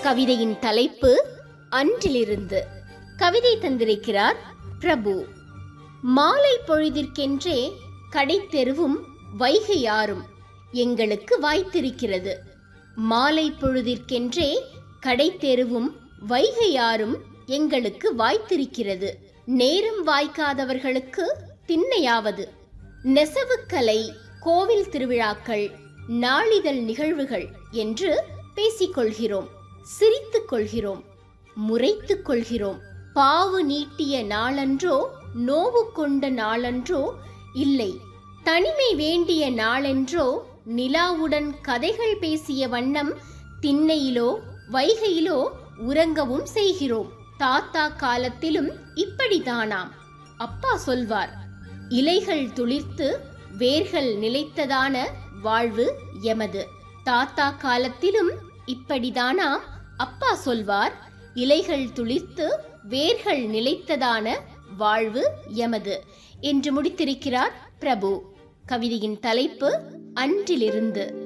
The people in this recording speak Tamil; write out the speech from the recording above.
கவிதையின் தலைப்பு அன்றிலிருந்து கவிதை தந்திருக்கிறார் பிரபு மாலை பொழுதிற்கென்றே கடைத்தெருவும் வைகையாறும் எங்களுக்கு வாய்த்திருக்கிறது மாலை பொழுதிற்கென்றே கடைத்தெருவும் வைகையாறும் எங்களுக்கு வாய்த்திருக்கிறது நேரம் வாய்க்காதவர்களுக்கு திண்ணையாவது நெசவுக்கலை கோவில் திருவிழாக்கள் நாளிதழ் நிகழ்வுகள் என்று பேசிக்கொள்கிறோம் சிரித்துக் கொள்கிறோம் முறைத்துக் கொள்கிறோம் பாவு நீட்டிய நாளன்றோ நோவு கொண்ட நாளன்றோ இல்லை தனிமை வேண்டிய நாளென்றோ நிலாவுடன் கதைகள் பேசிய வண்ணம் திண்ணையிலோ வைகையிலோ உறங்கவும் செய்கிறோம் தாத்தா காலத்திலும் இப்படிதானாம் அப்பா சொல்வார் இலைகள் துளிர்த்து வேர்கள் நிலைத்ததான வாழ்வு எமது தாத்தா காலத்திலும் இப்படிதானாம் அப்பா சொல்வார் இலைகள் துளிர்த்து வேர்கள் நிலைத்ததான வாழ்வு எமது என்று முடித்திருக்கிறார் பிரபு கவிதையின் தலைப்பு அன்றிலிருந்து